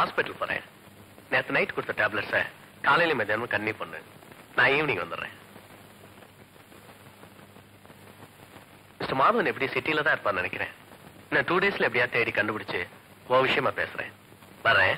Hospital போறேன் நேத்து night கொடுத்த டேப்லெட்ஸ காலையில மத்தியானம் கண்ணி பண்ணு நான் ஈவினிங் வந்துடுறேன் மிஸ்டர் மாதவன் எப்படி சிட்டில தான் இருப்பான்னு நினைக்கிறேன் நான் டூ டேஸ்ல எப்படியா தேடி கண்டுபிடிச்சு ஓ விஷயமா பேசுறேன் வரேன்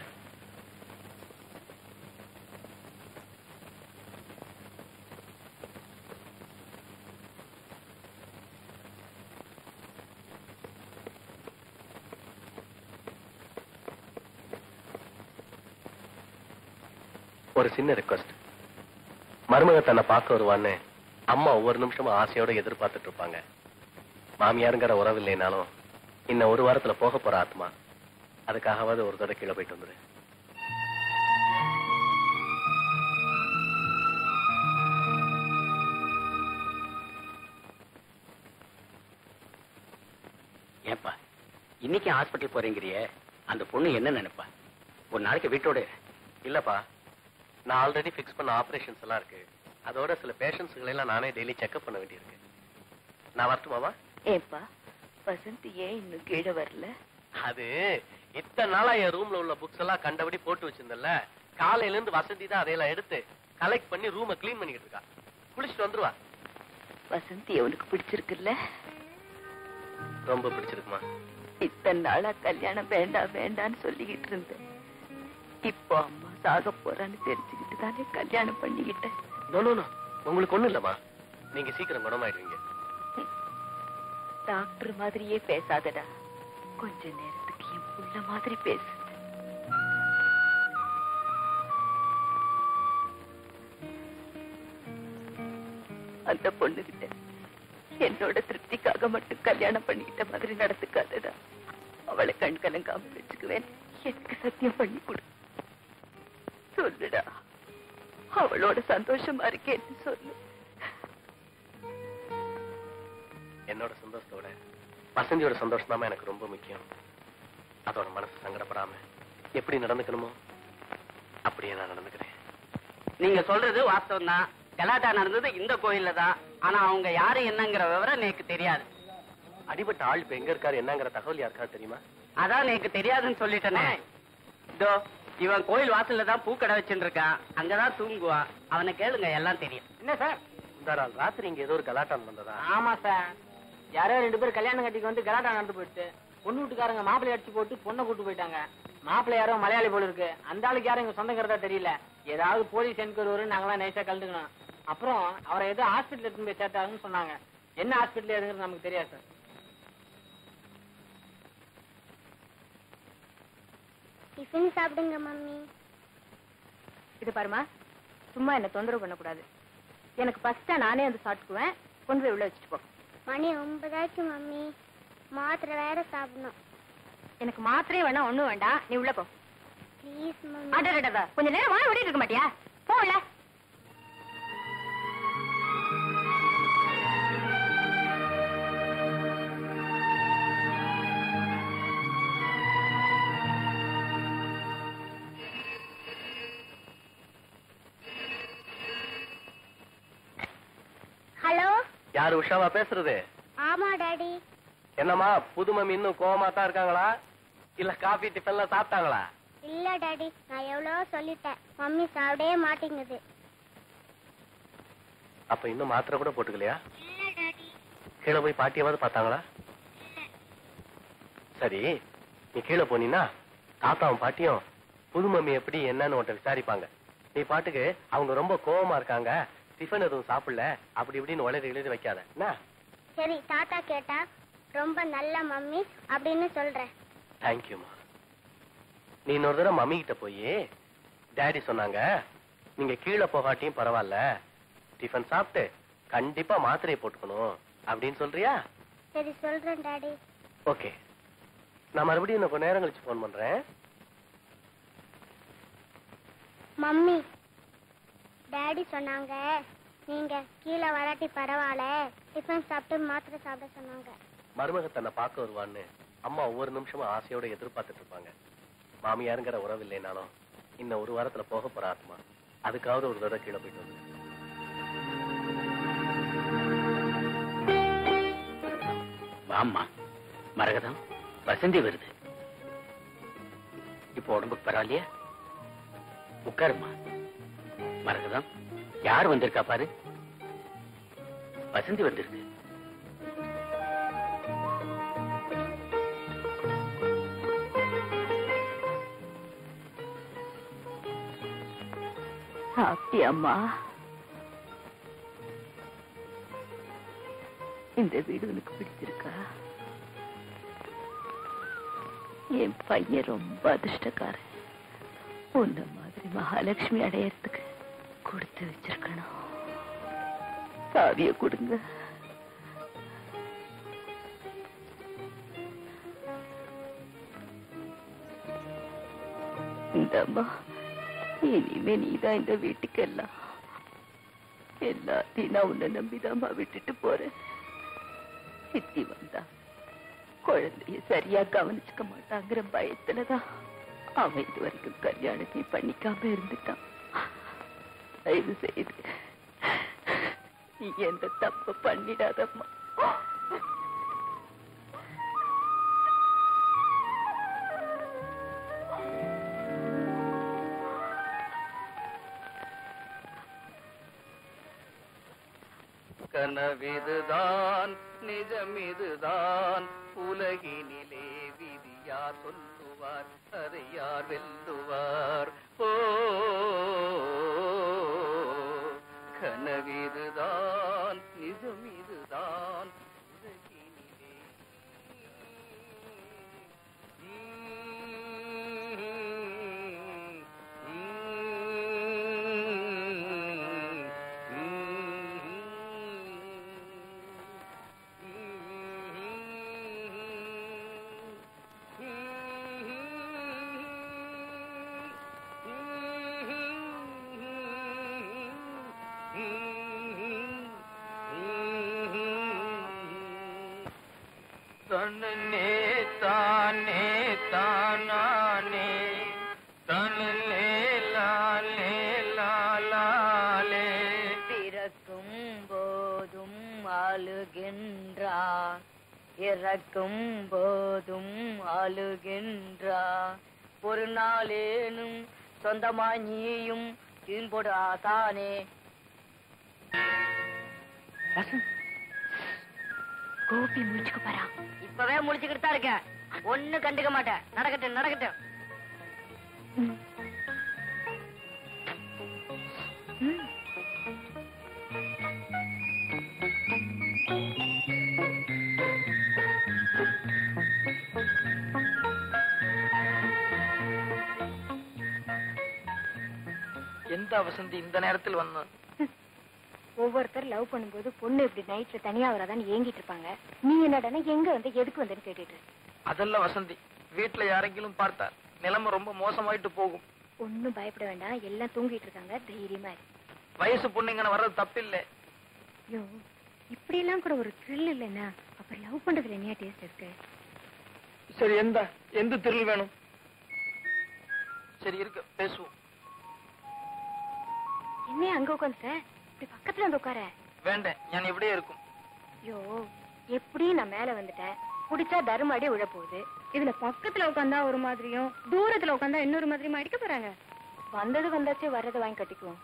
ஒரு சின்ன ரெக்வஸ்ட் மருமக தன்னை பார்க்க வருவான்னு அம்மா ஒவ்வொரு நிமிஷமும் ஆசையோட எதிர்பார்த்துட்டு இருப்பாங்க மாமியாருங்கிற உறவு இல்லைனாலும் இன்னும் ஒரு வாரத்துல போக போற ஆத்மா அதுக்காகவாவது ஒரு தடவை கீழே போயிட்டு வந்துரு ஏப்பா இன்னைக்கு ஹாஸ்பிட்டல் போறீங்கறியே அந்த பொண்ணு என்ன நினைப்பா ஒரு நாளைக்கு வீட்டோட இரு. இல்லப்பா நான் ஆல்ரெடி ஃபிக்ஸ் பண்ண ஆபரேஷன்ஸ் எல்லாம் இருக்கு அதோட சில பேஷண்ட்ஸ்களை எல்லாம் நானே டெய்லி செக்அப் பண்ண வேண்டியிருக்கு நான் வரட்டுமாவா ஏப்பா வசந்த் ஏன் இன்னும் கீழே வரல அது இத்தனை நாளா என் ரூம்ல உள்ள புக்ஸ் எல்லாம் கண்டபடி போட்டு வச்சிருந்தல காலையில இருந்து வசந்தி தான் அதையெல்லாம் எடுத்து கலெக்ட் பண்ணி ரூமை க்ளீன் பண்ணிக்கிட்டு இருக்கா குளிச்சுட்டு வந்துருவா வசந்தி அவனுக்கு பிடிச்சிருக்குல்ல ரொம்ப பிடிச்சிருக்குமா இத்தனை நாளா கல்யாணம் வேண்டாம் வேண்டாம்னு சொல்லிக்கிட்டு இருந்தேன் இப்போ அம்மா சாக போறான்னு தெரிஞ்சுக்கிட்டு தானே கல்யாணம் பண்ணிக்கிட்டேன் நோ நோ நோ உங்களுக்கு ஒண்ணும் இல்லம்மா நீங்க சீக்கிரம் குணமாயிடுவீங்க டாக்டர் மாதிரியே பேசாதடா கொஞ்ச நேரத்துக்கு என் புள்ள மாதிரி பேசு அந்த பொண்ணுகிட்ட என்னோட திருப்திக்காக மட்டும் கல்யாணம் பண்ணிக்கிட்ட மாதிரி நடந்துக்காதடா அவளை கண் கலங்காம வச்சுக்குவேன் எனக்கு சத்தியம் பண்ணி கொடு சொல்லுடா அவளோட சந்தோஷமா இருக்கேன்னு சொல்லு என்னோட சந்தோஷத்தோட வசந்தியோட சந்தோஷம் தான் எனக்கு ரொம்ப முக்கியம் அதோட மனசு சங்கடப்படாம எப்படி நடந்துக்கணுமோ அப்படியே நான் நடந்துக்கிறேன் நீங்க சொல்றது வாஸ்தவம் தான் கலாட்டா நடந்தது இந்த கோயில்ல தான் ஆனா அவங்க யாரு என்னங்கிற விவரம் எனக்கு தெரியாது அடிபட்ட ஆள் இப்ப எங்க இருக்காரு என்னங்கிற தகவல் யாருக்காவது தெரியுமா அதான் எனக்கு தெரியாதுன்னு சொல்லிட்டேனே இதோ இவன் கோயில் வாசல்ல தான் பூக்கடை வச்சுட்டு இருக்கான் அங்கதான் தூங்குவான் அவனை கேளுங்க எல்லாம் தெரியும் என்ன சார் இந்த நாள் ராத்திரி இங்க ஏதோ ஒரு கலாட்டம் நடந்ததா ஆமா சார் யாரோ ரெண்டு பேர் கல்யாணம் கட்டிக்கு வந்து கலாட்டா நடந்து போயிட்டு பொண்ணு வீட்டுக்காரங்க மாப்பிள்ளை அடிச்சு போட்டு பொண்ணை கூட்டு போயிட்டாங்க மாப்பிள்ளை யாரோ மலையாளி போல இருக்கு அந்த ஆளுக்கு யாரும் எங்க சொந்தங்கிறதா தெரியல ஏதாவது போலீஸ் என்கொயரி நாங்களாம் நைஸா கலந்துக்கணும் அப்புறம் அவரை ஏதோ ஹாஸ்பிட்டல் எடுத்துன்னு போய் சேர்த்தாங்கன்னு சொன்னாங்க என்ன ஹாஸ்பிட்டல் எதுங்கிறது நமக்கு தெரியாது சார் டிஃபன் சாப்பிடுங்க மம்மி இது பாருமா சும்மா என்ன தொந்தரவு பண்ணக்கூடாது எனக்கு ஃபர்ஸ்டா நானே வந்து சாப்பிட்டுக்குவேன் கொண்டு போய் உள்ள வச்சுட்டு போ மணி ஒன்பதாச்சு மம்மி மாத்திரை வேற சாப்பிடணும் எனக்கு மாத்திரையே வேணாம் ஒண்ணும் வேண்டாம் நீ உள்ள போ ப்ளீஸ் மம்மி அடடடா கொஞ்ச நேரம் வாய் ஓடிட்டு இருக்க மாட்டியா போல ஹலோ யாரு உஷாவா பேசுறது ஆமா டாடி என்னம்மா புது மம்மி இன்னும் கோவமா தான் இருக்காங்களா இல்ல காபி டிஃபன்ல சாப்பிட்டாங்களா இல்ல டாடி நான் எவ்வளவோ சொல்லிட்டேன் மம்மி சாப்பிடவே மாட்டேங்குது அப்ப இன்னும் மாத்திரை கூட போட்டுக்கலையா இல்ல டாடி கீழே போய் பாட்டியாவது பார்த்தாங்களா சரி நீ கீழே போனீன்னா தாத்தாவும் பாட்டியும் புது மம்மி எப்படி என்னன்னு உன்ட்ட விசாரிப்பாங்க நீ பாட்டுக்கு அவங்க ரொம்ப கோவமா இருக்காங்க டிஃபன் எதுவும் சாப்பிடல அப்படி இப்படின்னு உலக எழுதி வைக்காத என்ன சரி தாத்தா கேட்டா ரொம்ப நல்ல மம்மி அப்படின்னு சொல்றேன் தேங்க்யூமா நீ இன்னொரு தடவை மம்மி கிட்ட போய் டேடி சொன்னாங்க நீங்க கீழே போகாட்டியும் பரவாயில்ல டிஃபன் சாப்பிட்டு கண்டிப்பா மாத்திரையை போட்டுக்கணும் அப்படின்னு சொல்றியா சரி சொல்றேன் டாடி ஓகே நான் மறுபடியும் இன்னும் கொஞ்ச நேரம் கழிச்சு ஃபோன் பண்றேன் மம்மி டாடி சொன்னாங்க நீங்க கீழே வராட்டி பரவாயில்ல டிஃபன் சாப்பிட்டு மாத்திரை சாப்பிட சொன்னாங்க மருமக தன்னை பார்க்க வருவான்னு அம்மா ஒவ்வொரு நிமிஷமும் ஆசையோட எதிர்பார்த்துட்டு இருப்பாங்க மாமியாருங்கிற உறவு இல்லைனாலும் இன்னும் ஒரு வாரத்துல போக போற ஆத்மா அதுக்காவது ஒரு தடவை கீழே போயிட்டு வந்து வாம்மா மரகதம் வசந்தி வருது இப்போ உடம்புக்கு பரவாயில்லையா உட்காருமா மறக்கதான் யார் வந்திருக்கா பாரு வசந்தி வந்திருக்கு சாப்பிட்டியாம்மா இந்த வீடு உனக்கு பிடிச்சிருக்கா என் பையன் ரொம்ப அதிர்ஷ்டக்காரன் உன்ன மாதிரி மகாலட்சுமி அடையறதுக்கு கொடுத்து வச்சிருக்கணும் சாவிய கொடுங்க இந்தம்மா இனிமே நீதான் இந்த வீட்டுக்கு எல்லாம் எல்லாத்தையும் நான் உன்னை நம்பிதாம்மா விட்டுட்டு போறேன் சித்தி வந்தா குழந்தைய சரியா கவனிச்சுக்க மாட்டாங்கிற பயத்துலதான் அவன் இது வரைக்கும் கல்யாணத்தையும் பண்ணிக்காம இருந்துட்டான் தயவு செய்து நீ எந்த தப்பு பண்ணிடாதம்மா கனவிதுதான் நிஜமிதுதான் உலகினிலே விதியார் சொல்லுவார் அதை யார் வெல்லுவார் ஓ கனவிதுதான் நிஜமிதுதான் உலகினிலே தன்னே தானே தானானே தன்னே லாலே லாலாலே பிறக்கும் போதும் அழுகின்றான் இறக்கும் போதும் அழுகின்றான் ஒரு நாளேனும் சொந்தமா நீயும் தீன்போடாதானே கோபி முடிச்சுக்க போறா இப்பவே முழிச்சுக்கிட்டு தான் இருக்கேன் ஒண்ணு கண்டுக்க மாட்டேன் நடக்கட்டும் நடக்கட்டும் எந்த வசந்தி இந்த நேரத்தில் வந்தான் ஒவ்வொருத்தர் லவ் பண்ணும்போது பொண்ணு இப்படி நைட்ல தனியா வராதான்னு ஏங்கிட்டு இருப்பாங்க நீ என்னடனா எங்க வந்து எதுக்கு வந்தேன்னு கேட்டுட்டு இருக்க. அதெல்லாம் வசந்தி வீட்டுல யாரெങ്കിലും பார்த்தா நிலைமை ரொம்ப மோசமாயிட்டு போகும் ஒண்ணும் பயப்பட வேண்டாம் எல்லாம் தூங்கிட்டு இருக்காங்க தைரியமா இரு வயசு பொண்ணுங்கன்னு வர்றது தப்பில்லை ஐயோ இப்படி எல்லாம் கூட ஒரு த்ரில் இல்லைன்னா அப்புறம் லவ் பண்றதுல என்னையா டேஸ்ட் இருக்கு சரி எந்த எந்த திரில் வேணும் சரி இருக்கு பேசுவோம் என்னையா அங்க உட்காந்து இப்படி பக்கத்துல வந்து உட்கார வேண்டேன் ஞான் இப்படியே இருக்கும் ஐயோ எப்படியும் நான் மேல வந்துட்டேன் புடிச்சா தருமாடி விழ போகுது இதுல பக்கத்துல உட்காந்தா ஒரு மாதிரியும் தூரத்துல உட்காந்தா இன்னொரு மாதிரியும் அடிக்க போறாங்க வந்தது வந்தாச்சு வர்றதை வாங்கி கட்டிக்குவோம்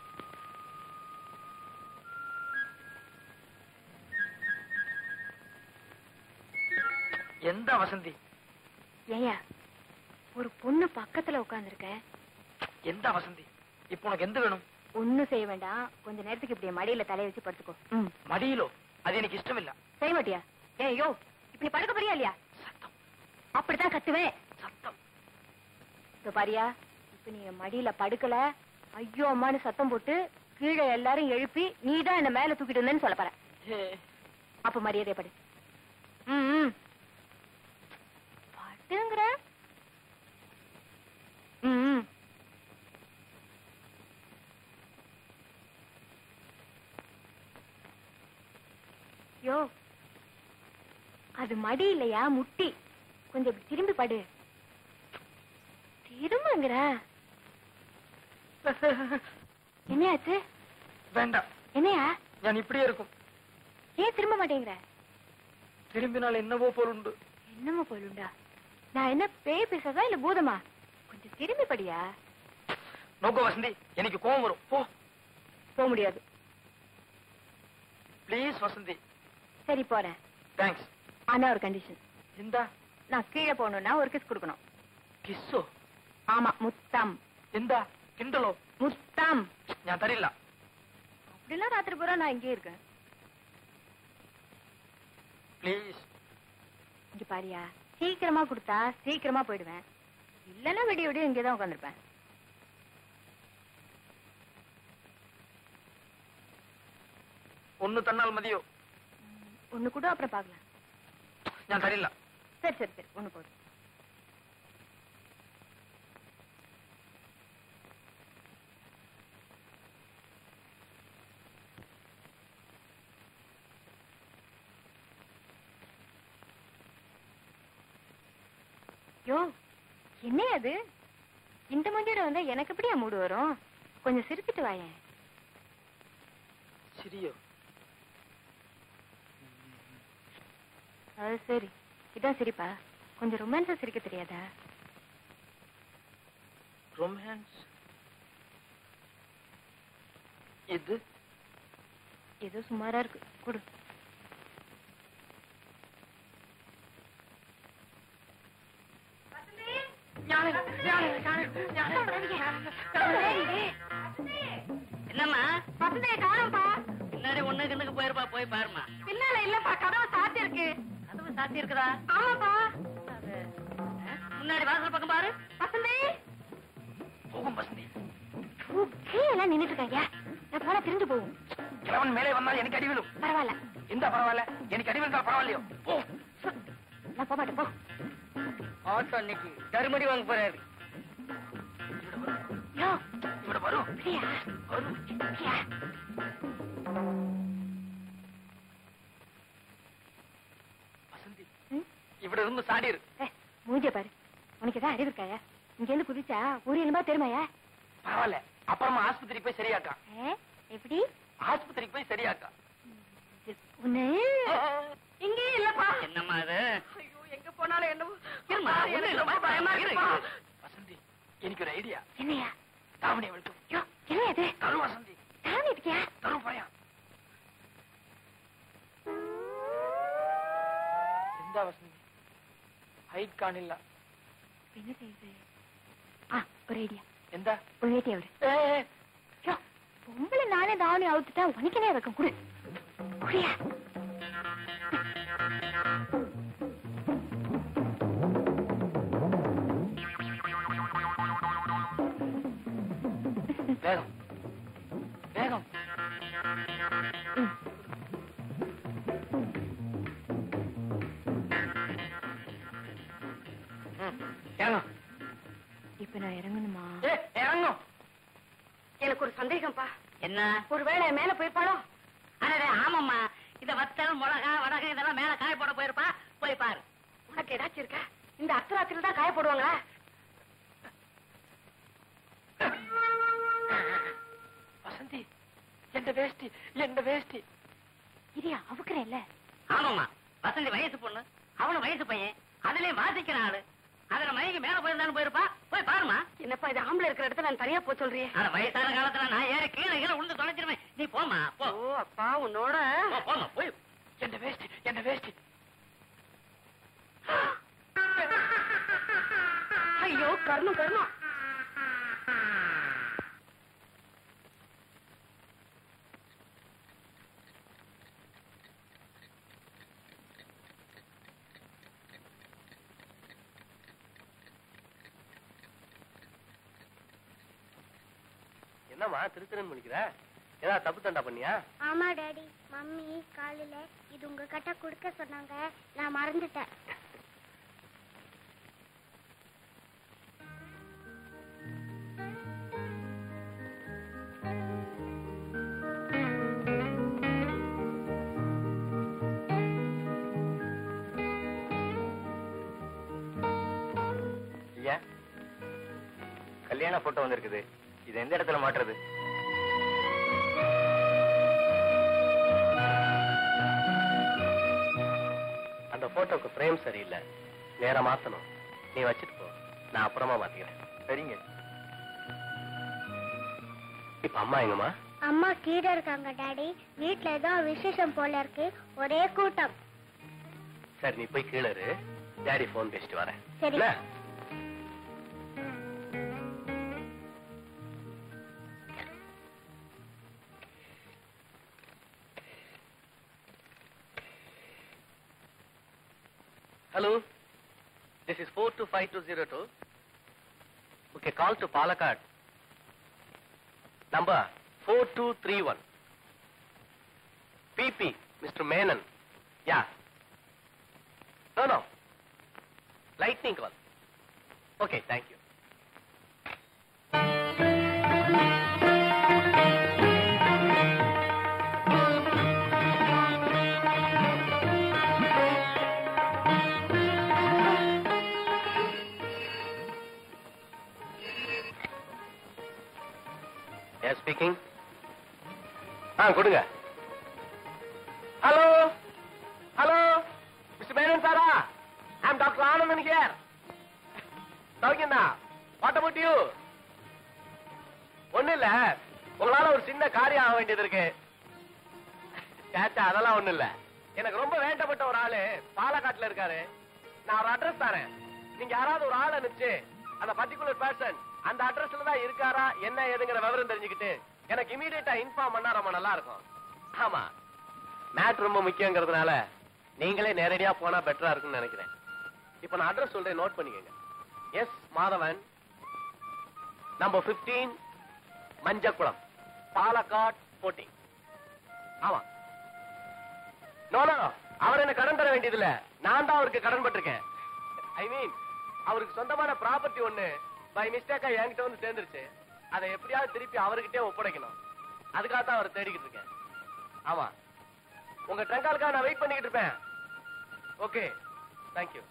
எந்த வசந்தி ஏயா ஒரு பொண்ணு பக்கத்துல உட்காந்துருக்க எந்த வசந்தி இப்போ உனக்கு எந்த வேணும் ஒண்ணும் செய்ய வேண்டாம் கொஞ்ச நேரத்துக்கு இப்படி மடியில தலைய வச்சு படுத்துக்கோ ம் மடியிலோ அது எனக்கு இஷ்டம் இல்ல செய்ய மாட்டியா ஏய் யோ இப்படி படுக்க போறியா இல்லையா அப்படித்தான் கத்துவேன் சத்தம் இதோ பாரியா இப்ப நீ என் மடியில படுக்கல ஐயோ அம்மான்னு சத்தம் போட்டு கீழே எல்லாரும் எழுப்பி நீ தான் என்ன மேல தூக்கிட்டு வந்தேன்னு சொல்ல போற அப்ப மரியாதை படு ம், ம். படுங்கிற ம், ம். யோ அது மடி இல்லையா முட்டி கொஞ்சம் இப்படி திரும்பி படு திரும்புங்கிற என்னையாச்சு வேண்டாம் என்னையா ஞான் இப்படியே இருக்கும் ஏன் திரும்ப மாட்டேங்கிற திரும்பினால் என்னவோ போல் உண்டு என்னமோ போலுண்டா நான் என்ன பேய் பேசுறதா இல்ல பூதமா கொஞ்சம் திரும்பி படியா நோக்கோ வசந்தி எனக்கு கோவம் வரும் போ போக முடியாது ப்ளீஸ் வசந்தி சரி போறேன் தேங்க்ஸ் ஆனா ஒரு கண்டிஷன் இந்த நான் கீழே போகணும்னா ஒரு கிஸ் கொடுக்கணும் കിസ്സോ ஆமா முத்தம் എന്താ കിണ്ടലോ முத்தம் ഞാൻ തരില്ല அப்படிலாம் ராத்திரி பூரா நான் இங்கே இருக்கேன் പ്ലീസ് இங்க பாரியா சீக்கிரமா கொடுத்தா சீக்கிரமா போயிடுவேன் இல்லன்னா விடிய விடிய இங்கே தான் உட்காந்துருப்பேன் ഒന്ന് തന്നാൽ മതിയോ ஒண்ணு கூட அப்புறம் பார்க்கலாம் ഞാൻ തരില്ല சரி சரி சரி ஒண்ணு போதும் யோ என்ன அது இந்த மஞ்சோட வந்தா எனக்கு எப்படியா மூடு வரும் கொஞ்சம் சிரிச்சிட்டு வாயேன் ശരിയോ அது சரி இதான் சிரிப்பா கொஞ்சம் ரொமான்ஸா சிரிக்க தெரியாதா റൊമാൻസ് ഇത് ஏதோ சுமாரா இருக்கு கொடு என்னம்மா பசந்தைய காணோம்ப்பா முன்னாடி ஒண்ணு கிண்ணுக்கு போயிருப்பா போய் பாருமா பின்னால இல்லப்பா கதவு சாத்தி இருக்கு கதவு சாத்தி இருக்குதா ஆமாப்பா முன்னாடி வாசல் பக்கம் பாரு வசந்தி പോകും വസന്തി கீழே நின்னுட்டு இருக்காங்க நான் போனா திரிஞ்சு போகும் കിളവൻ മേലെ വന്നാൽ എനിക്ക് അടി വീഴും பரவாயில்ல എന്താ പരവായില്ല എനിക്ക് അടി വീഴ്ത്താൽ പരവായില്ലയോ പോ நான் போக மாட்டேன் போ ஆட்டோ அன்னைக்கு தருமடி வாங்க போறாரு யோ ഇവിടെ വരൂ பிரியா വരൂ பிரியா വസന്തി ம்? ഇവിടെ നിന്ന് സാടിയിரு ஏ, மூஞ்சிய பாரு உனக்கு ஏதாவது அறிவு இருக்காயா இங்க இருந்து குதிச்சா ஒரு எலும்பா தெரியுமாயா പരവായില്ല അപ്പുറം ആസ്പത്രിക്ക് പോയി ശരിയാക്കാം ஏ, எப்படி ആസ്പത്രിക്ക് പോയി ശരിയാക്കാം உன்னை இங்கே இல்லப்பா என்னம்மா அது ஐயோ எங்க போனாலும் என்னவோ இருமா, ஒண்ணும் இல்லம்மா, பயமா இருக்குப்பா. വസന്തി എനിക്കൊരു ഐഡിയ என்னையா താവണി വിളിക്കും யோ என்ன அது തറു വസന്തി தானே இருக்கியா തറു പറയാം എന്താ വസന്തി ഹൈറ്റ് കാണില്ല என்ன செய்யுது ஆ ஒரு ஐடியா എന്താ ஒரு வேட்டி அவரு ഏ, ഏ, யோ பொம்பளை நானே தாவணி அவுத்துட்டா உனக்கனே வைக்கும் குடு குடியா വേഗം വേഗം ம். ഉം, ഇറങ്ങും இப்ப நான் இறங்கணுமா ഏ, ഇറങ്ങും எனக்கு ஒரு சந்தேகம்ப்பா என்ன ஒருவேளை மேல போயிருப்பாளோ அடடே ஆமாம்மா இத வத்தல் மிளகா வடகை இதெல்லாம் மேல காய போட போயிருப்பா போய் பாரு உனக்கு ஏதாச்சும் இருக்கா இந்த அர்த்தராத்திரில தான் காய போடுவாங்களா വസന്തി എന്റെ വേഷ്ടി എന്റെ വേഷ്ടി இதையா அவுக்குறேன்ல ஆமாம்மா வசந்தி வயசு பொண்ணு அவனும் வயசு பையன் அதுலயும் வாசிக்கிற ஆளு அதுல மயங்கி மேல போயிருந்தாலும் போயிருப்பா போய் பாருமா என்னப்பா இது ஆம்பளை இருக்கிற இடத்துல நான் தனியா போ சொல்றியே அத வயசான காலத்துல நான் ஏறி கீழே கீழே உளுந்து தொலைச்சிருவேன் நீ போமா போ ஓ அப்பா உன்னோட போ, போமா போய் എന്റെ വേഷ്ടി എന്റെ വേഷ്ടി ஐயோ கர்மம் கர்மம் என்னம்மா திரு திருன்னு முடிக்கிற ஏதாவது தப்பு தண்டா பண்ணியா ஆமா டாடி மம்மி காலையில இது உங்க கிட்ட கொடுக்க சொன்னாங்க நான் மறந்துட்டேன் ஐயா கல்யாண போட்டோ வந்திருக்குது இது எந்த இடத்துல மாட்டுறது அந்த போட்டோக்கு பிரேம் சரியில்லை நேரா மாத்தணும் நீ வச்சுட்டு போ நான் அப்புறமா மாத்திக்கிறேன் சரிங்க இப்ப அம்மா எங்கம்மா அம்மா கீழே இருக்காங்க டாடி வீட்ல ஏதோ விசேஷம் போல இருக்கு ஒரே கூட்டம் சரி நீ போய் கீழே இரு டாடி போன் பேசிட்டு வரேன் சரி. என்ன? Hello, this is 425202. Okay, call to Palakkad. Number 4231. PP, Mr. Menon. Yeah. No, no. Lightning call. Okay, thank you. Yes, speaking. ஆ கொடுங்க ஹலோ ஹலோ மிஸ்டர் மேனன் சாரா ஐம் டாக்டர் ஆனந்தன் ஹியர் சௌக்கியந்தா வாட் அபவுட் யூ ஒண்ணு இல்ல உங்களால ஒரு சின்ன காரியம் ஆக வேண்டியது இருக்கு கேட்டா அதெல்லாம் ஒண்ணு இல்ல எனக்கு ரொம்ப வேண்டப்பட்ட ஒரு ஆளு பாலக்காட்டுல இருக்காரு நான் ஒரு அட்ரஸ் தரேன் நீங்க யாராவது ஒரு ஆள் அனுப்பிச்சு அந்த பர்டிகுலர் பர்சன் அந்த அட்ரஸ்ல தான் இருக்காரா என்ன ஏதுங்கிற விவரம் தெரிஞ்சுக்கிட்டு எனக்கு இமீடியட்டா இன்ஃபார்ம் பண்ணா ரொம்ப நல்லா இருக்கும் ஆமா மேட் ரொம்ப முக்கியங்கிறதுனால நீங்களே நேரடியா போனா பெட்டரா இருக்கும்னு நினைக்கிறேன் இப்ப நான் அட்ரஸ் சொல்றேன் நோட் பண்ணிக்கங்க எஸ் மாதவன் நம்பர் 15 மஞ்சக்குளம் பாலக்காட் போட்டி ஆமா நோ நோ அவர் என்ன கடன் தர வேண்டியதில்ல நான் தான் அவருக்கு கடன் பட்டிருக்கேன் ஐ மீன் அவருக்கு சொந்தமான ப்ராப்பர்ட்டி ஒண்ணு பை மிஸ்டேக்கா என்கிட்ட வந்து சேர்ந்துருச்சு அதை எப்படியாவது திருப்பி அவர்கிட்டயே ஒப்படைக்கணும் அதுக்காக தான் அவர் தேடிக்கிட்டு இருக்கேன் ஆமா உங்க ட்ரங்காலுக்காக நான் வெயிட் பண்ணிக்கிட்டு இருப்பேன் ஓகே தேங்க்யூ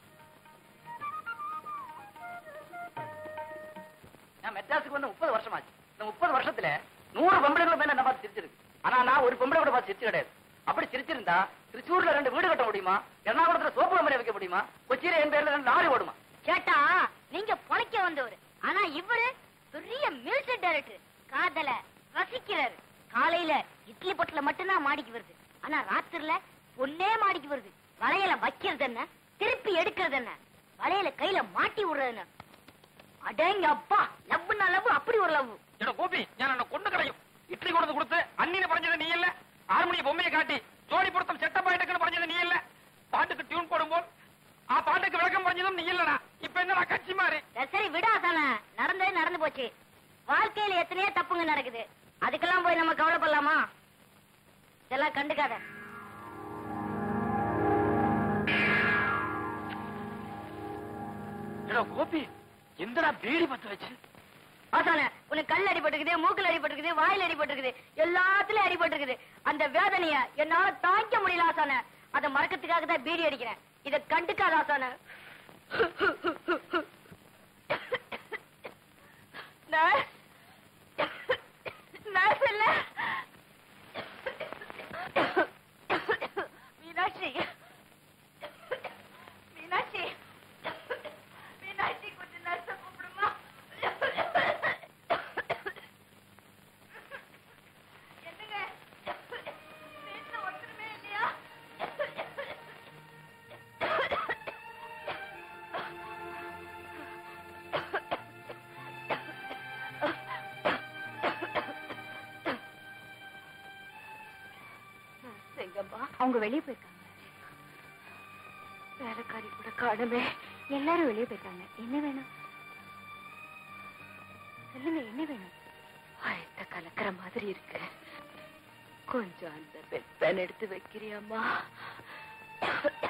நான் மெட்ராஸுக்கு வந்து முப்பது வருஷம் ஆச்சு இந்த முப்பது வருஷத்துல நூறு பொம்பளைகளை மேல என்ன பார்த்து சிரிச்சிருக்கு ஆனா நான் ஒரு பொம்பளை கூட பார்த்து சிரிச்சு கிடையாது அப்படி சிரிச்சிருந்தா திருச்சூர்ல ரெண்டு வீடு கட்ட முடியுமா எர்ணாகுளத்துல சோப்பு கம்பெனி வைக்க முடியுமா கொச்சியில என் பேர்ல ரெண்டு லாரி ஓடுமா கேட்டா நீங்க பொழைக்க வந்தவர் ஆனா இவரு பெரிய மியூசிக் டைரக்டர் காதல ரசிக்கிறாரு காலையில இட்லி பொட்டல மட்டும்தான் மாடிக்கு வருது ஆனா ராத்திரில பொண்ணே மாடிக்கு வருது வளையல வைக்கிறது என்ன திருப்பி எடுக்கிறது என்ன வளையல கையில மாட்டி விடுறது என்ன அடேங்க அப்பா லவ்னா லவ் அப்படி ஒரு லவ் എടാ ഗോപി ഞാൻ എന്നെ കൊണ്ടു കളയും ഇഡ്ലി കൊടുത്ത് കൊടുത്ത് അന്നിനെ പറഞ്ഞത് നീയല്ല ആറ് മണി ബൊമ്മയെ കാട്ടി ജോലിപ്പുറത്തും സെറ്റപ്പായിട്ടൊക്കെ പറഞ്ഞത് നീയല്ല പാട്ടുക്ക് ട്യൂൺ போடும்போது ആ പാട്ടുக்கு விளக்கம் പറഞ്ഞതുம் நீயல்லடா இப்ப என்னடா கட்சி மாறி சரி விடா தானே நடந்தது நடந்து போச்சு வாழ்க்கையில எத்தனையோ தப்புங்க நடக்குது அதுக்கெல்லாம் போய் நம்ம கவலைப்படலாமா இதெல்லாம் கண்டுக்காத എടാ ഗോപി എന്തിനാ ബീഡി പത്ത് വെച്ച് ஆசானே உனக்கு கல் அடிபட்டிருக்குது மூக்கில் அடிபட்டிருக்குது வாயில் அடிபட்டிருக்குது எல்லாத்துலயும் அடிபட்டிருக்குது அந்த வேதனைய என்னால தாங்க முடியல ஆசானே அதை மறக்கத்துக்காக தான் பீடி அடிக்கிறேன் இத கண்டுக்காத ஆசானே நர்ஸ். நர்ஸ் இல்ல. மீனாட்சி மீனாட்சி மீனாட்சி கொஞ்சம் நர்ஸ கூப்பிடுமா என்னங்க வீட்டுல ஒருத்தருமே இல்லையா செங்கம்மா அவங்க வெளியே போயிருக்காங்க வேலைக்காரி கூட காணுமே எல்லாரும் வெளியே போயிருக்காங்க என்ன வேணும் சொல்லுங்க என்ன வேணும் ஆயத்த கலக்கிற மாதிரி இருக்கு கொஞ்சம் அந்த பெட் பேன் எடுத்து வைக்கிறியாம்மா